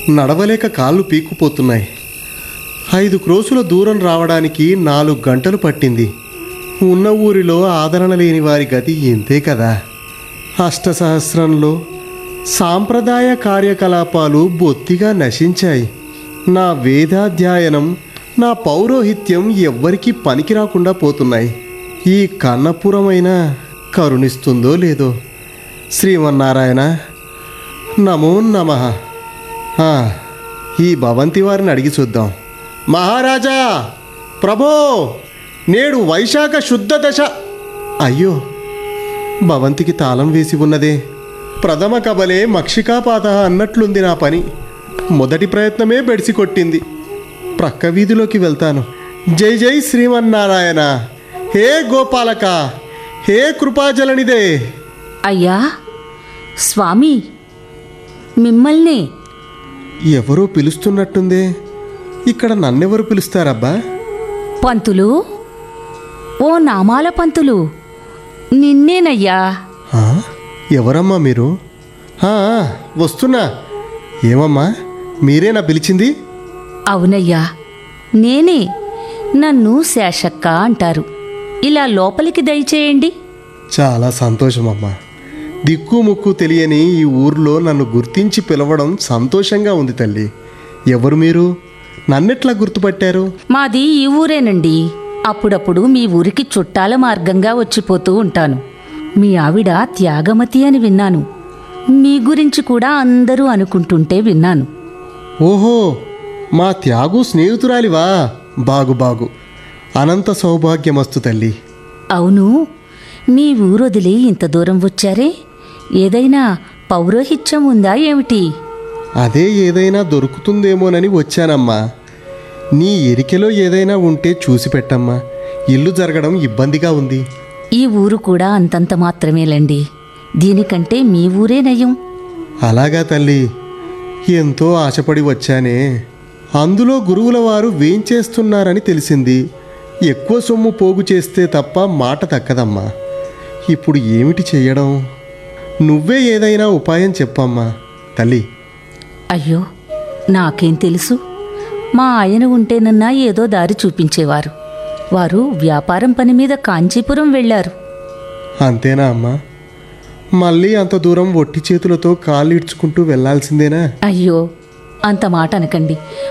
నడవలేక కాళ్ళు పీక్కుపోతున్నాయి ఐదు క్రోసుల దూరం రావడానికి నాలుగు గంటలు పట్టింది ఉన్న ఊరిలో ఆదరణ లేని వారి గతి ఇంతే కదా అష్టసహస్రంలో సాంప్రదాయ కార్యకలాపాలు బొత్తిగా నశించాయి నా వేదాధ్యయనం నా పౌరోహిత్యం ఎవ్వరికీ పనికి రాకుండా పోతున్నాయి ఈ కన్నపురమైన కరుణిస్తుందో లేదో శ్రీమన్నారాయణ నమో నమ ఈ భవంతి వారిని అడిగి చూద్దాం మహారాజా ప్రభో నేడు వైశాఖ శుద్ధ దశ అయ్యో భవంతికి తాళం వేసి ఉన్నదే ప్రథమ కబలే మక్షికాపాత అన్నట్లుంది నా పని మొదటి ప్రయత్నమే బెడిసి కొట్టింది ప్రక్క వీధిలోకి వెళ్తాను జై జై శ్రీమన్నారాయణ హే గోపాలక హే కృపాజలనిదే అయ్యా స్వామి మిమ్మల్నే ఎవరో పిలుస్తున్నట్టుందే ఇక్కడ నన్నెవరు పిలుస్తారబ్బా పంతులు ఓ నామాల పంతులు నిన్నేనయ్యా ఆ? ఎవరమ్మా మీరు ఆ, ఆ, వస్తున్నా ఏమమ్మా మీరేనా పిలిచింది అవునయ్యా నేనే నన్ను శేషక్క అంటారు ఇలా లోపలికి దయచేయండి చాలా సంతోషమమ్మా దిక్కు ముక్కు తెలియని ఈ ఊర్లో నన్ను గుర్తించి పిలవడం సంతోషంగా ఉంది తల్లి ఎవరు మీరు నన్నెట్లా గుర్తుపట్టారు మాది ఈ ఊరేనండి అప్పుడప్పుడు మీ ఊరికి చుట్టాల మార్గంగా వచ్చిపోతూ ఉంటాను మీ ఆవిడ త్యాగమతి అని విన్నాను మీ గురించి కూడా అందరూ అనుకుంటుంటే విన్నాను ఓహో మా త్యాగు స్నేహితురాలివా బాగు బాగు అనంత సౌభాగ్యమస్తు తల్లి అవును మీ ఊరొదిలి ఇంత దూరం వచ్చారే ఏదైనా పౌరోహిత్యం ఉందా ఏమిటి అదే ఏదైనా దొరుకుతుందేమోనని వచ్చానమ్మా నీ ఎరికెలో ఏదైనా ఉంటే చూసి పెట్టమ్మా ఇల్లు జరగడం ఇబ్బందిగా ఉంది ఈ ఊరు కూడా అంతంత మాత్రమేలండి దీనికంటే మీ ఊరే నయం అలాగా తల్లి ఎంతో ఆశపడి వచ్చానే అందులో గురువుల వారు వేంచేస్తున్నారని తెలిసింది ఎక్కువ సొమ్ము పోగు చేస్తే తప్ప మాట తక్కదమ్మా ఇప్పుడు ఏమిటి చెయ్యడం నువ్వే ఏదైనా ఉపాయం చెప్పమ్మా తల్లి అయ్యో నాకేం తెలుసు మా ఆయన ఉంటేనన్నా ఏదో దారి చూపించేవారు వారు వ్యాపారం పని మీద కాంచీపురం వెళ్ళారు అంతేనా అమ్మా మళ్ళీ అంత దూరం ఒట్టి చేతులతో కాళ్ళు ఇడ్చుకుంటూ వెళ్ళాల్సిందేనా అయ్యో అంత మాట అనకండి